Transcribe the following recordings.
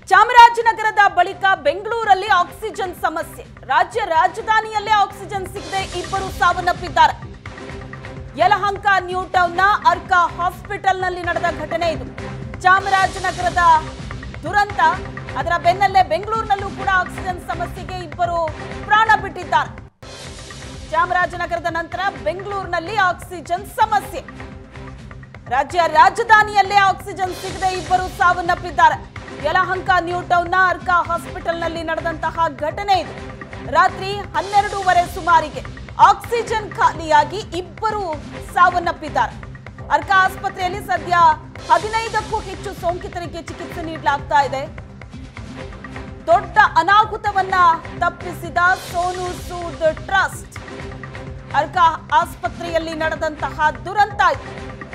ಚಾಮರಾಜನಗರದ ಬಳಿಕ ಬೆಂಗಳೂರಲ್ಲಿ ಆಕ್ಸಿಜನ್ ಸಮಸ್ಯೆ ರಾಜ್ಯ ರಾಜಧಾನಿಯಲ್ಲೇ ಆಕ್ಸಿಜನ್ ಸಿಗದೆ ಇಬ್ಬರು ಸಾವನ್ನಪ್ಪಿದ್ದಾರೆ ಯಲಹಂಕ ನ್ಯೂ ಟೌನ್ನ ಅರ್ಕಾ ಹಾಸ್ಪಿಟಲ್ನಲ್ಲಿ ನಡೆದ ಘಟನೆ ಇದು ಚಾಮರಾಜನಗರದ ದುರಂತ ಅದರ ಬೆನ್ನಲ್ಲೇ ಬೆಂಗಳೂರಿನಲ್ಲೂ ಕೂಡ ಆಕ್ಸಿಜನ್ ಸಮಸ್ಯೆಗೆ ಇಬ್ಬರು ಪ್ರಾಣ ಬಿಟ್ಟಿದ್ದಾರೆ ಚಾಮರಾಜನಗರದ ನಂತರ ಬೆಂಗಳೂರಿನಲ್ಲಿ ಆಕ್ಸಿಜನ್ ಸಮಸ್ಯೆ ರಾಜ್ಯ ರಾಜಧಾನಿಯಲ್ಲೇ ಆಕ್ಸಿಜನ್ ಸಿಗದೆ ಇಬ್ಬರು ಸಾವನ್ನಪ್ಪಿದ್ದಾರೆ ಯಲಹಂಕ ನ್ಯೂ ಟೌನ್ನ ಅರ್ಕಾ ಹಾಸ್ಪಿಟಲ್ನಲ್ಲಿ ನಡೆದಂತಹ ಘಟನೆ ಇದು ರಾತ್ರಿ ಹನ್ನೆರಡೂವರೆ ಸುಮಾರಿಗೆ ಆಕ್ಸಿಜನ್ ಖಾಲಿಯಾಗಿ ಇಬ್ಬರು ಸಾವನ್ನಪ್ಪಿದ್ದಾರೆ ಅರ್ಕಾ ಆಸ್ಪತ್ರೆಯಲ್ಲಿ ಸದ್ಯ ಹದಿನೈದಕ್ಕೂ ಹೆಚ್ಚು ಸೋಂಕಿತರಿಗೆ ಚಿಕಿತ್ಸೆ ನೀಡಲಾಗ್ತಾ ಇದೆ ದೊಡ್ಡ ಅನಾಹುತವನ್ನ ತಪ್ಪಿಸಿದ ಸೋನು ಸೂದ್ ಟ್ರಸ್ಟ್ ಅರ್ಕಾ ಆಸ್ಪತ್ರೆಯಲ್ಲಿ ನಡೆದಂತಹ ದುರಂತ ಇದು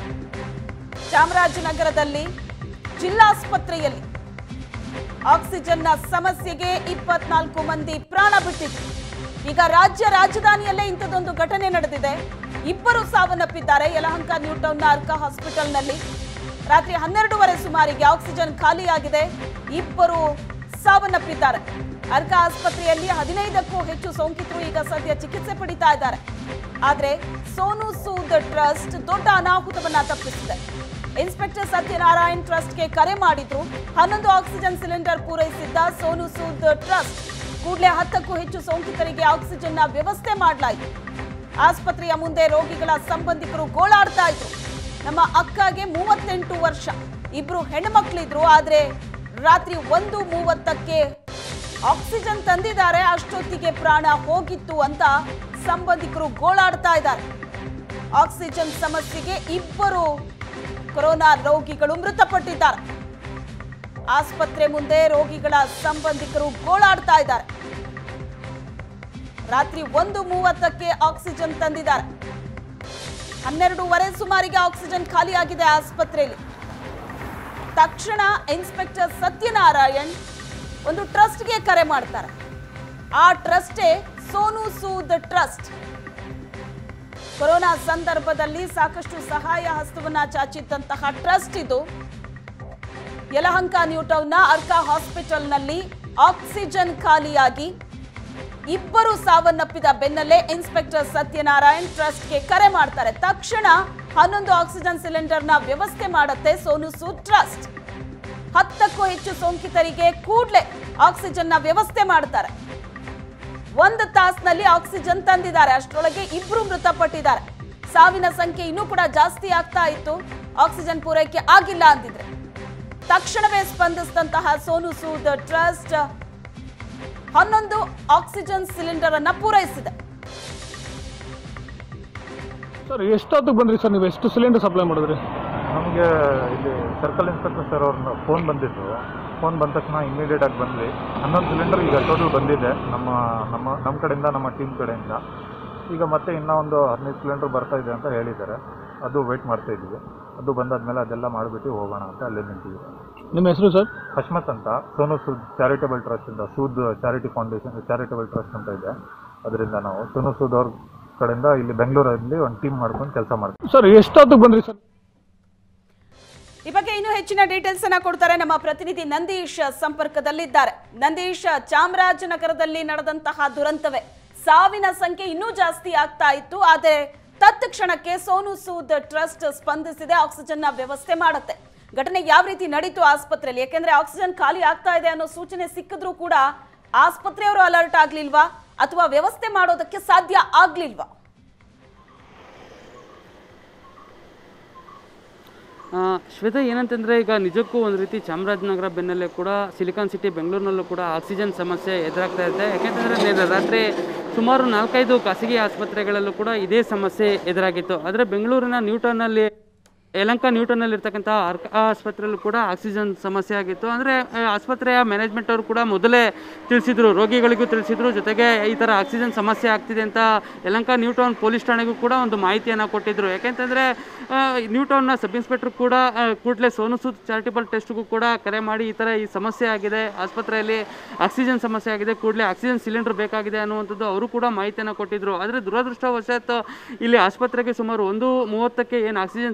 ಚಾಮರಾಜನಗರದಲ್ಲಿ ಜಿಲ್ಲಾಸ್ಪತ್ರೆಯಲ್ಲಿ ಆಕ್ಸಿಜನ್ನ ಸಮಸ್ಯೆಗೆ ಇಪ್ಪತ್ನಾಲ್ಕು ಮಂದಿ ಪ್ರಾಣ ಬಿಟ್ಟಿದ್ರು ಈಗ ರಾಜ್ಯ ರಾಜಧಾನಿಯಲ್ಲೇ ಇಂಥದ್ದೊಂದು ಘಟನೆ ನಡೆದಿದೆ ಇಬ್ಬರು ಸಾವನ್ನಪ್ಪಿದ್ದಾರೆ ಯಲಹಂಕ ನ್ಯೂ ಟೌನ್ನ ಅರ್ಕಾ ಹಾಸ್ಪಿಟಲ್ನಲ್ಲಿ ರಾತ್ರಿ ಹನ್ನೆರಡೂವರೆ ಸುಮಾರಿಗೆ ಆಕ್ಸಿಜನ್ ಖಾಲಿಯಾಗಿದೆ ಇಬ್ಬರು ಸಾವನ್ನಪ್ಪಿದ್ದಾರೆ ಅರ್ಕಾ ಆಸ್ಪತ್ರೆಯಲ್ಲಿ ಹದಿನೈದಕ್ಕೂ ಹೆಚ್ಚು ಸೋಂಕಿತರು ಈಗ ಸದ್ಯ ಚಿಕಿತ್ಸೆ ಪಡಿತಾ ಇದ್ದಾರೆ ಆದ್ರೆ ಸೋನು ಸೂದ್ ಟ್ರಸ್ಟ್ ದೊಡ್ಡ ಅನಾಹುತವನ್ನ ತಪ್ಪಿಸಿದೆ ಇನ್ಸ್ಪೆಕ್ಟರ್ ಸತ್ಯನಾರಾಯಣ್ ಟ್ರಸ್ಟ್ಗೆ ಕರೆ ಮಾಡಿದ್ರು ಹನ್ನೊಂದು ಆಕ್ಸಿಜನ್ ಸಿಲಿಂಡರ್ ಪೂರೈಸಿದ್ದ ಸೋನು ಸೂದ್ ಟ್ರಸ್ಟ್ ಕೂಡಲೇ ಹತ್ತಕ್ಕೂ ಹೆಚ್ಚು ಸೋಂಕಿತರಿಗೆ ಆಕ್ಸಿಜನ್ನ ವ್ಯವಸ್ಥೆ ಮಾಡಲಾಯಿತು ಆಸ್ಪತ್ರೆಯ ಮುಂದೆ ರೋಗಿಗಳ ಸಂಬಂಧಿಕರು ಗೋಳಾಡ್ತಾ ಇದ್ರು ನಮ್ಮ ಅಕ್ಕಗೆ ಮೂವತ್ತೆಂಟು ವರ್ಷ ಇಬ್ರು ಹೆಣ್ಮಕ್ಳಿದ್ರು ಆದ್ರೆ ರಾತ್ರಿ ಒಂದು ಮೂವತ್ತಕ್ಕೆ ಆಕ್ಸಿಜನ್ ತಂದಿದ್ದಾರೆ ಅಷ್ಟೊತ್ತಿಗೆ ಪ್ರಾಣ ಹೋಗಿತ್ತು ಅಂತ ಸಂಬಂಧಿಕರು ಗೋಳಾಡ್ತಾ ಇದ್ದಾರೆ ಆಕ್ಸಿಜನ್ ಸಮಸ್ಯೆಗೆ ಇಬ್ಬರು ಕೊರೋನಾ ರೋಗಿಗಳು ಮೃತಪಟ್ಟಿದ್ದಾರೆ ಆಸ್ಪತ್ರೆ ಮುಂದೆ ರೋಗಿಗಳ ಸಂಬಂಧಿಕರು ಗೋಳಾಡ್ತಾ ಇದ್ದಾರೆ ರಾತ್ರಿ ಒಂದು ಮೂವತ್ತಕ್ಕೆ ಆಕ್ಸಿಜನ್ ತಂದಿದ್ದಾರೆ ಹನ್ನೆರಡೂವರೆ ಸುಮಾರಿಗೆ ಆಕ್ಸಿಜನ್ ಖಾಲಿಯಾಗಿದೆ ಆಸ್ಪತ್ರೆಯಲ್ಲಿ ತಕ್ಷಣ ಇನ್ಸ್ಪೆಕ್ಟರ್ ಸತ್ಯನಾರಾಯಣ್ ಒಂದು ಟ್ರಸ್ಟ್ಗೆ ಕರೆ ಮಾಡ್ತಾರೆ ಆ ಟ್ರಸ್ಟೇ ಸೋನು ಸೂದ್ ಟ್ರಸ್ಟ್ ಕೊರೋನಾ ಸಂದರ್ಭದಲ್ಲಿ ಸಾಕಷ್ಟು ಸಹಾಯ ಹಸ್ತವನ್ನ ಚಾಚಿದ್ದಂತಹ ಟ್ರಸ್ಟ್ ಇದು ಯಲಹಂಕ ನ್ಯೂ ಟೌನ್ನ ಅರ್ಕಾ ಹಾಸ್ಪಿಟಲ್ನಲ್ಲಿ ಆಕ್ಸಿಜನ್ ಖಾಲಿಯಾಗಿ ಇಬ್ಬರು ಸಾವನ್ನಪ್ಪಿದ ಬೆನ್ನಲ್ಲೇ ಇನ್ಸ್ಪೆಕ್ಟರ್ ಸತ್ಯನಾರಾಯಣ್ ಟ್ರಸ್ಟ್ಗೆ ಕರೆ ಮಾಡ್ತಾರೆ ತಕ್ಷಣ ಹನ್ನೊಂದು ಆಕ್ಸಿಜನ್ ಸಿಲಿಂಡರ್ನ ವ್ಯವಸ್ಥೆ ಮಾಡುತ್ತೆ ಸೋನು ಸೂದ್ ಟ್ರಸ್ಟ್ ಹತ್ತಕ್ಕೂ ಹೆಚ್ಚು ಸೋಂಕಿತರಿಗೆ ಕೂಡಲೇ ಆಕ್ಸಿಜನ್ನ ವ್ಯವಸ್ಥೆ ಮಾಡ್ತಾರೆ ಒಂದು ತಾಸಿನಲ್ಲಿ ಆಕ್ಸಿಜನ್ ತಂದಿದ್ದಾರೆ ಅಷ್ಟರೊಳಗೆ ಇಬ್ರು ಮೃತಪಟ್ಟಿದ್ದಾರೆ ಸಾವಿನ ಸಂಖ್ಯೆ ಇನ್ನೂ ಕೂಡ ಜಾಸ್ತಿ ಆಗ್ತಾ ಇತ್ತು ಆಕ್ಸಿಜನ್ ಪೂರೈಕೆ ಆಗಿಲ್ಲ ಅಂದಿದ್ರೆ ತಕ್ಷಣವೇ ಸ್ಪಂದಿಸಿದಂತಹ ಸೋನು ಸೂದ್ ಟ್ರಸ್ಟ್ ಹನ್ನೊಂದು ಆಕ್ಸಿಜನ್ ಸಿಲಿಂಡರ್ ಅನ್ನ ಪೂರೈಸಿದೆ ಸರ್ ಎಷ್ಟೊತ್ತಿಗೆ ಬಂದ್ರಿ ಸರ್ ನೀವು ಎಷ್ಟು ಸಿಲಿಂಡರ್ ಸಪ್ಲೈ ಮಾಡಿದ್ರಿ ನಮಗೆ ಇಲ್ಲಿ ಸರ್ಕಲ್ ಇನ್ಸ್ಪೆಕ್ಟರ್ ಸರ್ ಅವ್ರನ್ನ ಫೋನ್ ಬಂದಿತ್ತು ಫೋನ್ ಬಂದ ತಕ್ಷಣ ಇಮಿಡಿಯೇಟಾಗಿ ಬಂದ್ವಿ ಹನ್ನೊಂದು ಸಿಲಿಂಡರ್ ಈಗ ಟೋಟಲ್ ಬಂದಿದೆ ನಮ್ಮ ನಮ್ಮ ನಮ್ಮ ಕಡೆಯಿಂದ ನಮ್ಮ ಟೀಮ್ ಕಡೆಯಿಂದ ಈಗ ಮತ್ತೆ ಇನ್ನೂ ಒಂದು ಹದಿನೈದು ಸಿಲಿಂಡರ್ ಬರ್ತಾ ಇದೆ ಅಂತ ಹೇಳಿದ್ದಾರೆ ಅದು ವೆಯ್ಟ್ ಮಾಡ್ತಾ ಇದ್ದೀವಿ ಅದು ಬಂದಾದ್ಮೇಲೆ ಅದೆಲ್ಲ ಮಾಡಿಬಿಟ್ಟು ಹೋಗೋಣ ಅಂತ ಅಲ್ಲೇ ನಿಂತಿದ್ದೀವಿ ನಿಮ್ಮ ಹೆಸರು ಸರ್ ಹಶ್ಮತ್ ಅಂತ ಸೋನು ಸೂದ್ ಚಾರಿಟಬಲ್ ಟ್ರಸ್ಟಿಂದ Sood charity foundation charitable trust ಅಂತ ಇದೆ ಅದರಿಂದ ನಾವು ಸೋನು ಸೂದ್ ಅವ್ರ ಕಡೆಯಿಂದ ಇಲ್ಲಿ ಬೆಂಗಳೂರಲ್ಲಿ ಒಂದು ಟೀಮ್ ಮಾಡ್ಕೊಂಡು ಕೆಲಸ ಮಾಡ್ತೀವಿ ಸರ್ ಎಷ್ಟೊತ್ತಿಗೆ ಬಂದ್ರಿ ಸರ್ ಈ ಬಗ್ಗೆ ಇನ್ನೂ ಹೆಚ್ಚಿನ ಡೀಟೇಲ್ಸ್ ಅನ್ನ ಕೊಡ್ತಾರೆ ನಮ್ಮ ಪ್ರತಿನಿಧಿ ನಂದೀಶ್ ಸಂಪರ್ಕದಲ್ಲಿದ್ದಾರೆ ನಂದೀಶ್ ಚಾಮರಾಜನಗರದಲ್ಲಿ ನಡೆದಂತಹ ದುರಂತವೇ ಸಾವಿನ ಸಂಖ್ಯೆ ಇನ್ನೂ ಜಾಸ್ತಿ ಆಗ್ತಾ ಇತ್ತು ಆದರೆ ತತ್ಕ್ಷಣಕ್ಕೆ ಸೋನು ಸೂದ್ ಟ್ರಸ್ಟ್ ಸ್ಪಂದಿಸಿದೆ ಆಕ್ಸಿಜನ್ ನ ವ್ಯವಸ್ಥೆ ಮಾಡುತ್ತೆ ಘಟನೆ ಯಾವ ರೀತಿ ನಡೀತು ಆಸ್ಪತ್ರೆಯಲ್ಲಿ ಯಾಕೆಂದ್ರೆ ಆಕ್ಸಿಜನ್ ಖಾಲಿ ಆಗ್ತಾ ಇದೆ ಅನ್ನೋ ಸೂಚನೆ ಸಿಕ್ಕಿದ್ರೂ ಕೂಡ ಆಸ್ಪತ್ರೆಯವರು ಅಲರ್ಟ್ ಆಗ್ಲಿಲ್ವಾ ಅಥವಾ ವ್ಯವಸ್ಥೆ ಮಾಡೋದಕ್ಕೆ ಸಾಧ್ಯ ಆಗ್ಲಿಲ್ವಾ ಆ, ಶ್ವೇತಾ ಏನಂತಂದರೆ ಈಗ ನಿಜಕ್ಕೂ ಒಂದು ರೀತಿ ಚಾಮರಾಜನಗರ ಬೆನ್ನಲ್ಲೇ ಕೂಡ ಸಿಲಿಕಾನ್ ಸಿಟಿ ಬೆಂಗಳೂರಿನಲ್ಲೂ ಕೂಡ ಆಕ್ಸಿಜನ್ ಸಮಸ್ಯೆ ಎದುರಾಗ್ತಾ ಇದೆ ಯಾಕೆಂತಂದರೆ ನಿನ್ನೆ ರಾತ್ರಿ ಸುಮಾರು ನಾಲ್ಕೈದು ಖಾಸಗಿ ಆಸ್ಪತ್ರೆಗಳಲ್ಲೂ ಕೂಡ ಇದೇ ಸಮಸ್ಯೆ ಎದುರಾಗಿತ್ತು ಆದರೆ ಬೆಂಗಳೂರಿನ ನ್ಯೂಟನ್ನಲ್ಲಿ ಯಲಂಕ ನ್ಯೂಟನ್ನಲ್ಲಿ ಇರ್ತಕ್ಕಂಥ ಅರ್ಕ ಆಸ್ಪತ್ರೆಯಲ್ಲೂ ಕೂಡ ಆಕ್ಸಿಜನ್ ಸಮಸ್ಯೆ ಆಗಿತ್ತು ಅಂದರೆ ಆಸ್ಪತ್ರೆಯ ಮ್ಯಾನೇಜ್ಮೆಂಟ್ ಅವರು ಕೂಡ ಮೊದಲೇ ತಿಳಿಸಿದ್ರು ರೋಗಿಗಳಿಗೂ ತಿಳಿಸಿದ್ರು ಜೊತೆಗೆ ಈ ಥರ ಆಕ್ಸಿಜನ್ ಸಮಸ್ಯೆ ಆಗ್ತಿದೆ ಅಂತ ಯಲಂಕ ನ್ಯೂಟೌನ್ ಪೊಲೀಸ್ ಠಾಣೆಗೂ ಕೂಡ ಒಂದು ಮಾಹಿತಿಯನ್ನು ಕೊಟ್ಟಿದ್ರು ಯಾಕೆಂತಂದರೆ ನ್ಯೂಟೌನ್ನ ಸಬ್ ಇನ್ಸ್ಪೆಕ್ಟರ್ ಕೂಡ ಕೂಡಲೇ ಸೋನು ಸೂದ್ ಚಾರಿಟಬಲ್ ಟೆಸ್ಟ್ಗೂ ಕೂಡ ಕರೆ ಮಾಡಿ ಈ ಥರ ಈ ಸಮಸ್ಯೆ ಆಗಿದೆ ಆಸ್ಪತ್ರೆಯಲ್ಲಿ ಆಕ್ಸಿಜನ್ ಸಮಸ್ಯೆ ಆಗಿದೆ ಕೂಡಲೇ ಆಕ್ಸಿಜನ್ ಸಿಲಿಂಡರ್ ಬೇಕಾಗಿದೆ ಅನ್ನುವಂಥದ್ದು ಅವರು ಕೂಡ ಮಾಹಿತಿಯನ್ನು ಕೊಟ್ಟಿದ್ರು ಆದರೆ ದುರದೃಷ್ಟವಶಾತ್ ಇಲ್ಲಿ ಆಸ್ಪತ್ರೆಗೆ ಸುಮಾರು ಒಂದು ಮೂವತ್ತಕ್ಕೆ ಏನು ಆಕ್ಸಿಜನ್ ತರವೇಳೆಗೆ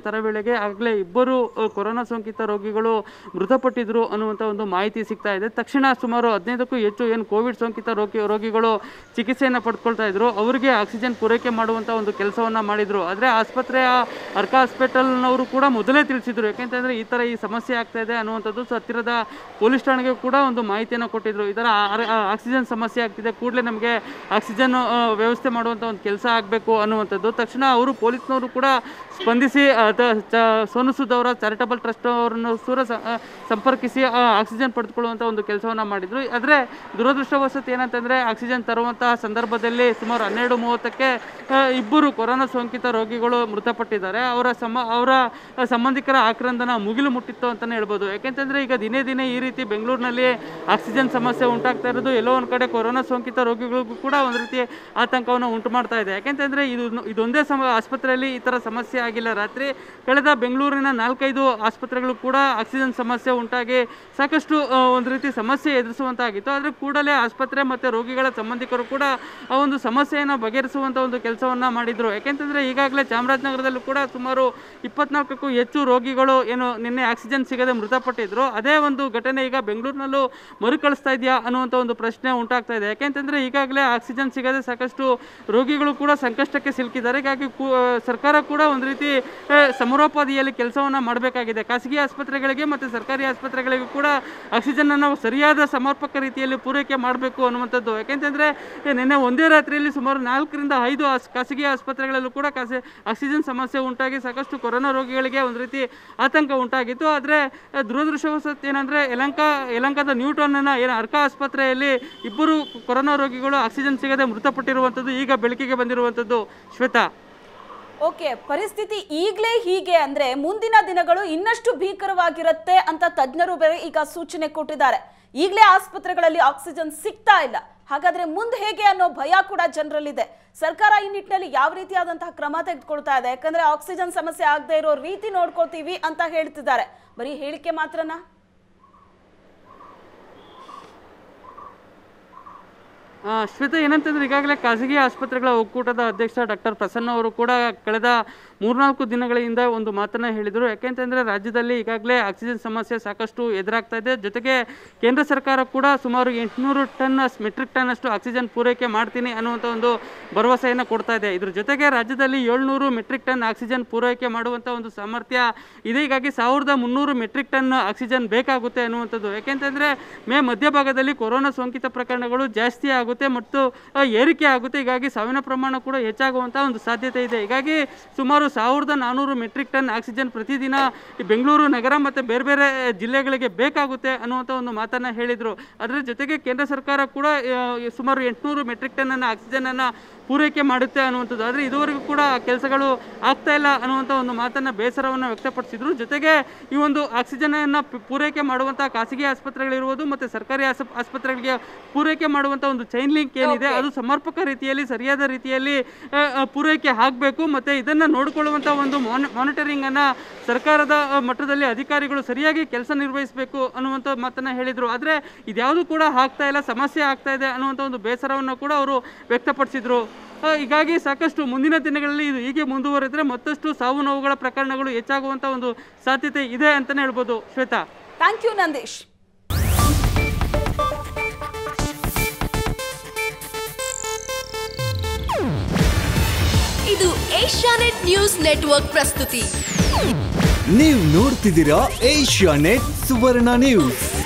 ಜೊತೆಗೆ ಆಗಲೇ ಇಬ್ಬರು ಆ, ಕೊರೋನಾ ಸೋಂಕಿತ ರೋಗಿಗಳು ಮೃತಪಟ್ಟಿದ್ರು ಅನ್ನುವಂಥ ಒಂದು ಮಾಹಿತಿ ಸಿಗ್ತಾ ಇದೆ ತಕ್ಷಣ ಸುಮಾರು ಹದಿನೈದಕ್ಕೂ ಹೆಚ್ಚು ಏನು ಕೋವಿಡ್ ಸೋಂಕಿತ ರೋಗಿ ರೋಗಿಗಳು ಚಿಕಿತ್ಸೆಯನ್ನು ಪಡ್ಕೊಳ್ತಾ ಇದ್ರು ಅವರಿಗೆ ಆಕ್ಸಿಜನ್ ಪೂರೈಕೆ ಮಾಡುವಂಥ ಒಂದು ಕೆಲಸವನ್ನು ಮಾಡಿದರು ಆದರೆ ಆಸ್ಪತ್ರೆಯ ಅರ್ಕ ಹಾಸ್ಪಿಟಲ್ನವರು ಕೂಡ ಮೊದಲೇ ತಿಳಿಸಿದ್ರು ಯಾಕೆಂತಂದರೆ ಈ ಥರ ಈ ಸಮಸ್ಯೆ ಆಗ್ತಾ ಇದೆ ಅನ್ನುವಂಥದ್ದು ಸೊ ಹತ್ತಿರದ ಪೊಲೀಸ್ ಠಾಣೆಗೆ ಕೂಡ ಒಂದು ಮಾಹಿತಿಯನ್ನು ಕೊಟ್ಟಿದ್ರು ಈ ಥರ ಆ- ಆ- ಆಕ್ಸಿಜನ್ ಸಮಸ್ಯೆ ಆಗ್ತಿದೆ ಕೂಡಲೇ ನಮಗೆ ಆಕ್ಸಿಜನ್ ಆ, ವ್ಯವಸ್ಥೆ ಮಾಡುವಂಥ ಒಂದು ಕೆಲಸ ಆಗಬೇಕು ಅನ್ನುವಂಥದ್ದು ತಕ್ಷಣ ಅವರು ಪೊಲೀಸ್ನವರು ಕೂಡ ಸ್ಪಂದಿಸಿ ಆ, ತ- ಚ- ಸೋನು ಸೂದ್ ಅವರ ಚಾರಿಟಬಲ್ ಟ್ರಸ್ಟ್ ಅವರನ್ನು ಸೂರ ಸ- ಆ, ಸಂಪರ್ಕಿಸಿ ಆ, ಆಕ್ಸಿಜನ್ ಪಡೆದುಕೊಳ್ಳುವಂಥ ಒಂದು ಕೆಲಸವನ್ನು ಮಾಡಿದರು ಆದರೆ ದುರದೃಷ್ಟವಶತ್ ಏನಂತಂದರೆ ಆಕ್ಸಿಜನ್ ತರುವಂತಹ ಸಂದರ್ಭದಲ್ಲಿ ಸುಮಾರು ಹನ್ನೆರಡು ಮೂವತ್ತಕ್ಕೆ ಆ, ಇಬ್ಬರು ಕೊರೋನಾ ಸೋಂಕಿತ ರೋಗಿಗಳು ಮೃತಪಟ್ಟಿದ್ದಾರೆ ಅವರ ಸಮ ಅವರ ಸಂಬಂಧಿಕರ ಆಕ್ರಂದನ ಮುಗಿಲು ಮುಟ್ಟಿತ್ತು ಅಂತಲೇ ಹೇಳ್ಬೋದು ಯಾಕೆಂತಂದರೆ ಈಗ ದಿನೇ ದಿನೇ ಈ ರೀತಿ ಬೆಂಗಳೂರಿನಲ್ಲಿ ಆಕ್ಸಿಜನ್ ಸಮಸ್ಯೆ ಉಂಟಾಗ್ತಾ ಇರೋದು ಎಲ್ಲೋ ಒಂದು ಕಡೆ ಕೊರೋನಾ ಸೋಂಕಿತ ರೋಗಿಗಳಿಗೂ ಕೂಡ ಒಂದು ರೀತಿ ಆತಂಕವನ್ನು ಉಂಟು ಮಾಡ್ತಾ ಇದೆ ಯಾಕೆಂತಂದರೆ ಇದು ಇದೊಂದೇ ಸಮ ಆಸ್ಪತ್ರೆಯಲ್ಲಿ ಈ ಥರ ಸಮಸ್ಯೆ ಆಗಿಲ್ಲ ರಾತ್ರಿ ಕಳೆದ ಬೆಂಗಳೂರಿನ ನಾಲ್ಕೈದು ಆಸ್ಪತ್ರೆಗಳು ಕೂಡ ಆಕ್ಸಿಜನ್ ಸಮಸ್ಯೆ ಉಂಟಾಗಿ ಸಾಕಷ್ಟು ಆ, ಒಂದು ರೀತಿ ಸಮಸ್ಯೆ ಎದುರಿಸುವಂತಾಗಿತ್ತು ಆದರೆ ಕೂಡಲೇ ಆಸ್ಪತ್ರೆ ಮತ್ತು ರೋಗಿಗಳ ಸಂಬಂಧಿಕರು ಕೂಡ ಆ ಒಂದು ಸಮಸ್ಯೆಯನ್ನು ಬಗೆಹರಿಸುವಂಥ ಒಂದು ಕೆಲಸವನ್ನು ಮಾಡಿದರು ಯಾಕೆಂತಂದರೆ ಈಗಾಗಲೇ ಚಾಮರಾಜನಗರದಲ್ಲೂ ಕೂಡ ಸುಮಾರು ಇಪ್ಪತ್ನಾಲ್ಕಕ್ಕೂ ಹೆಚ್ಚು ರೋಗಿಗಳು ಏನು ನಿನ್ನೆ ಆಕ್ಸಿಜನ್ ಸಿಗದೆ ಮೃತಪಟ್ಟಿದ್ರು ಅದೇ ಒಂದು ಘಟನೆ ಈಗ ಬೆಂಗಳೂರಿನಲ್ಲೂ ಮರುಕಳಿಸ್ತಾ ಇದೆಯಾ ಅನ್ನುವಂಥ ಒಂದು ಪ್ರಶ್ನೆ ಉಂಟಾಗ್ತಾ ಇದೆ ಯಾಕೆಂತಂದರೆ ಈಗಾಗಲೇ ಆಕ್ಸಿಜನ್ ಸಿಗದೆ ಸಾಕಷ್ಟು ರೋಗಿಗಳು ಕೂಡ ಸಂಕಷ್ಟಕ್ಕೆ ಸಿಲುಕಿದ್ದಾರೆ ಹೀಗಾಗಿ ಕೂ- ಆ, ಸರ್ಕಾರ ಕೂಡ ಒಂದು ರೀತಿ ಆ, ಸಮರೋಪಾದಿಯಲ್ಲಿ ಕೆಲಸವನ್ನು ಮಾಡಬೇಕಾಗಿದೆ ಖಾಸಗಿ ಆಸ್ಪತ್ರೆಗಳಿಗೆ ಮತ್ತು ಸರ್ಕಾರಿ ಆಸ್ಪತ್ರೆಗಳಿಗೂ ಕೂಡ ಆಕ್ಸಿಜನನ್ನು ಸರಿಯಾದ ಸಮರ್ಪಕ ರೀತಿಯಲ್ಲಿ ಪೂರೈಕೆ ಮಾಡಬೇಕು ಅನ್ನುವಂಥದ್ದು ಯಾಕೆಂತಂದರೆ ನಿನ್ನೆ ಒಂದೇ ರಾತ್ರಿಯಲ್ಲಿ ಸುಮಾರು ನಾಲ್ಕರಿಂದ ಐದು ಆಸ್ ಖಾಸಗಿ ಆಸ್ಪತ್ರೆಗಳಲ್ಲೂ ಕೂಡ ಖಾಸಗಿ ಆಕ್ಸಿಜನ್ ಸಮಸ್ಯೆ ಉಂಟಾಗಿ ಸಾಕಷ್ಟು ಕೊರೋನಾ ರೋಗಿಗಳಿಗೆ ಒಂದು ರೀತಿ ಆತಂಕ ಉಂಟಾಗಿತ್ತು ಆದರೆ ದುರದೃಷ್ಟವಶತ್ ಏನಂದರೆ ಯಲಂಕ ಯಲಂಕದ ನ್ಯೂಟನ್ನ ಏನು ಅರ್ಕ ಆಸ್ಪತ್ರೆಯಲ್ಲಿ ಇಬ್ಬರು ಕೊರೋನಾ ರೋಗಿಗಳು ಆಕ್ಸಿಜನ್ ಸಿಗದೆ ಮೃತಪಟ್ಟಿರುವಂಥದ್ದು ಈಗ ಬೆಳಕಿಗೆ ಬಂದಿರುವಂಥದ್ದು ಶ್ವೇತಾ ಓಕೆ ಪರಿಸ್ಥಿತಿ ಈಗಲೇ ಹೀಗೆ ಅಂದ್ರೆ ಮುಂದಿನ ದಿನಗಳು ಇನ್ನಷ್ಟು ಭೀಕರವಾಗಿರುತ್ತೆ ಅಂತ ತಜ್ಞರು ಬೇರೆ ಈಗ ಸೂಚನೆ ಕೊಟ್ಟಿದ್ದಾರೆ ಈಗಲೇ ಆಸ್ಪತ್ರೆಗಳಲ್ಲಿ ಆಕ್ಸಿಜನ್ ಸಿಗ್ತಾ ಇಲ್ಲ ಹಾಗಾದ್ರೆ ಮುಂದೆ ಹೇಗೆ ಅನ್ನೋ ಭಯ ಕೂಡ ಜನರಲ್ಲಿದೆ ಸರ್ಕಾರ ಈ ನಿಟ್ಟಿನಲ್ಲಿ ಯಾವ ರೀತಿಯಾದಂತಹ ಕ್ರಮ ತೆಗೆದುಕೊಳ್ತಾ ಇದೆ ಯಾಕಂದ್ರೆ ಆಕ್ಸಿಜನ್ ಸಮಸ್ಯೆ ಆಗದೆ ಇರೋ ರೀತಿ ನೋಡ್ಕೊಳ್ತೀವಿ ಅಂತ ಹೇಳ್ತಿದ್ದಾರೆ ಬರೀ ಹೇಳಿಕೆ ಮಾತ್ರನಾ ಆ, ಶ್ವೇತಾ ಏನಂತಂದ್ರೆ ಈಗಾಗಲೇ ಖಾಸಗಿ ಆಸ್ಪತ್ರೆಗಳ ಒಕ್ಕೂಟದ ಅಧ್ಯಕ್ಷ ಡಾಕ್ಟರ್ ಪ್ರಸನ್ನ ಅವರು ಕೂಡ ಕಳೆದ ಮೂರ್ನಾಲ್ಕು ದಿನಗಳಿಂದ ಒಂದು ಮಾತನ್ನ ಹೇಳಿದರು ಯಾಕೆಂತಂದ್ರೆ ರಾಜ್ಯದಲ್ಲಿ ಈಗಾಗಲೇ ಆಕ್ಸಿಜನ್ ಸಮಸ್ಯೆ ಸಾಕಷ್ಟು ಎದುರಾಗ್ತಾ ಇದೆ ಜೊತೆಗೆ ಕೇಂದ್ರ ಸರ್ಕಾರ ಕೂಡ ಸುಮಾರು ಎಂಟುನೂರು ಟನ್ ಮೆಟ್ರಿಕ್ ಟನ್ ಅಷ್ಟು ಆಕ್ಸಿಜನ್ ಪೂರೈಕೆ ಮಾಡ್ತೀನಿ ಅನ್ನುವಂಥ ಒಂದು ಭರವಸೆಯನ್ನು ಕೊಡ್ತಾ ಇದೆ ಇದ್ರ ಜೊತೆಗೆ ರಾಜ್ಯದಲ್ಲಿ ಏಳ್ನೂರು ಮೆಟ್ರಿಕ್ ಟನ್ ಆಕ್ಸಿಜನ್ ಪೂರೈಕೆ ಮಾಡುವಂಥ ಒಂದು ಸಾಮರ್ಥ್ಯ ಇದೆ ಹೀಗಾಗಿ ಸಾವಿರದ ಮುನ್ನೂರು ಮೆಟ್ರಿಕ್ ಟನ್ ಆಕ್ಸಿಜನ್ ಬೇಕಾಗುತ್ತೆ ಅನ್ನುವಂಥದ್ದು ಯಾಕೆಂತಂದ್ರೆ ಮೇ ಮಧ್ಯಭಾಗದಲ್ಲಿ ಕೊರೋನಾ ಸೋಂಕಿತ ಪ್ರಕರಣಗಳು ಜಾಸ್ತಿ ಆಗುತ್ತೆ ಮತ್ತು ಆ, ಏರಿಕೆ ಆಗುತ್ತೆ ಹೀಗಾಗಿ ಸಾವಿನ ಪ್ರಮಾಣ ಕೂಡ ಹೆಚ್ಚಾಗುವಂಥ ಒಂದು ಸಾಧ್ಯತೆ ಇದೆ ಹೀಗಾಗಿ ಸುಮಾರು ಸಾವಿರದ ನಾನ್ನೂರು ಮೆಟ್ರಿಕ್ ಟನ್ ಆಕ್ಸಿಜನ್ ಪ್ರತಿದಿನ ಈ ಬೆಂಗಳೂರು ನಗರ ಮತ್ತು ಬೇರೆ ಬೇರೆ ಜಿಲ್ಲೆಗಳಿಗೆ ಬೇಕಾಗುತ್ತೆ ಅನ್ನುವಂಥ ಒಂದು ಮಾತನ್ನು ಹೇಳಿದರು ಅದರ ಜೊತೆಗೆ ಕೇಂದ್ರ ಸರ್ಕಾರ ಕೂಡ ಆ, ಸುಮಾರು ಎಂಟುನೂರು ಮೆಟ್ರಿಕ್ ಟನ್ ಅನ್ನು ಆಕ್ಸಿಜನನ್ನು ಪೂರೈಕೆ ಮಾಡುತ್ತೆ ಅನ್ನುವಂಥದ್ದು ಆದರೆ ಇದುವರೆಗೂ ಕೂಡ ಆ ಕೆಲಸಗಳು ಆಗ್ತಾ ಇಲ್ಲ ಅನ್ನುವಂಥ ಒಂದು ಮಾತನ್ನು ಬೇಸರವನ್ನು ವ್ಯಕ್ತಪಡಿಸಿದ್ರು ಜೊತೆಗೆ ಈ ಒಂದು ಆಕ್ಸಿಜನನ್ನು ಪೂರೈಕೆ ಮಾಡುವಂಥ ಖಾಸಗಿ ಆಸ್ಪತ್ರೆಗಳಿರ್ಬೋದು ಮತ್ತು ಸರ್ಕಾರಿ ಆಸ್ಪ ಆಸ್ಪತ್ರೆಗಳಿಗೆ ಪೂರೈಕೆ ಮಾಡುವಂಥ ಒಂದು ಚೈನ್ ಲಿಂಕ್ ಏನಿದೆ ಅದು ಸಮರ್ಪಕ ರೀತಿಯಲ್ಲಿ ಸರಿಯಾದ ರೀತಿಯಲ್ಲಿ ಆ, ಆ, ಪೂರೈಕೆ ಆಗಬೇಕು ಮತ್ತು ಇದನ್ನು ನೋಡಿಕೊಳ್ಳುವಂಥ ಒಂದು ಮಾನಿಟರಿಂಗ್ ಅನ್ನು ಸರ್ಕಾರದ ಆ, ಮಟ್ಟದಲ್ಲಿ ಅಧಿಕಾರಿಗಳು ಸರಿಯಾಗಿ ಕೆಲಸ ನಿರ್ವಹಿಸಬೇಕು ಅನ್ನುವಂಥ ಮಾತನ್ನು ಹೇಳಿದರು ಆದರೆ ಇದ್ಯಾವುದು ಕೂಡ ಆಗ್ತಾ ಇಲ್ಲ ಸಮಸ್ಯೆ ಆಗ್ತಾ ಇದೆ ಅನ್ನುವಂಥ ಒಂದು ಬೇಸರವನ್ನು ಕೂಡ ಅವರು ವ್ಯಕ್ತಪಡಿಸಿದರು ಆ, ಹೀಗಾಗಿ ಸಾಕಷ್ಟು ಮುಂದಿನ ದಿನಗಳಲ್ಲಿ ಇದು ಹೀಗೆ ಮುಂದುವರೆದ್ರೆ ಮತ್ತಷ್ಟು ಸಾವು ನೋವುಗಳ ಪ್ರಕರಣಗಳು ಹೆಚ್ಚಾಗುವಂಥ ಒಂದು ಸಾಧ್ಯತೆ ಇದೆ ಅಂತಲೇ ಹೇಳ್ಬೋದು ಶ್ವೇತಾ ಥ್ಯಾಂಕ್ ಯು ನಂದೀಶ್ ಇದು ಏಷ್ಯಾನೆಟ್ ನ್ಯೂಸ್ ನೆಟ್ವರ್ಕ್ ಪ್ರಸ್ತುತಿ ನೀವು ನೋಡ್ತಿದ್ದೀರಾ ಏಷ್ಯಾ ನೆಟ್ ಸುವರ್ಣ ನ್ಯೂಸ್